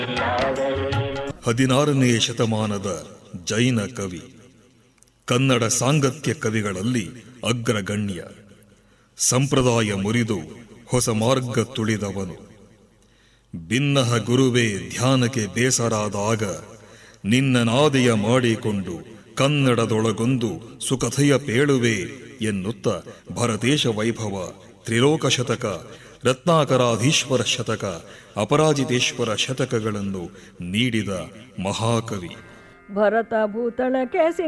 ಹದಿನಾರನೇ ಶತಮಾನದ ಜೈನ ಕವಿ ಕನ್ನಡ ಸಾಂಗತ್ಯ ಕವಿಗಳಲ್ಲಿ ಅಗ್ರಗಣ್ಯ ಸಂಪ್ರದಾಯ ಮುರಿದು ಹೊಸ ಮಾರ್ಗ ತುಳಿದವನು ಭಿನ್ನಹ ಗುರುವೇ ಧ್ಯಾನಕ್ಕೆ ಬೇಸರಾದಾಗ ನಿನ್ನ ನಾದೆಯ ಮಾಡಿಕೊಂಡು ಕನ್ನಡದೊಳಗೊಂದು ಸುಕಥೆಯ ಪೇಳುವೆ ಎನ್ನುತ್ತ ಭರತೇಶ ವೈಭವ ತ್ರಿಲೋಕ ಶತಕ ರತ್ನಾಕರಾಧೀಶ್ವರ ಶತಕ ಅಪರಾಜಿತೇಶ್ವರ ಶತಕಗಳನ್ನು ನೀಡಿದ ಮಹಾಕವಿ ಭರತ ಭೂತಳಕ್ಕೆ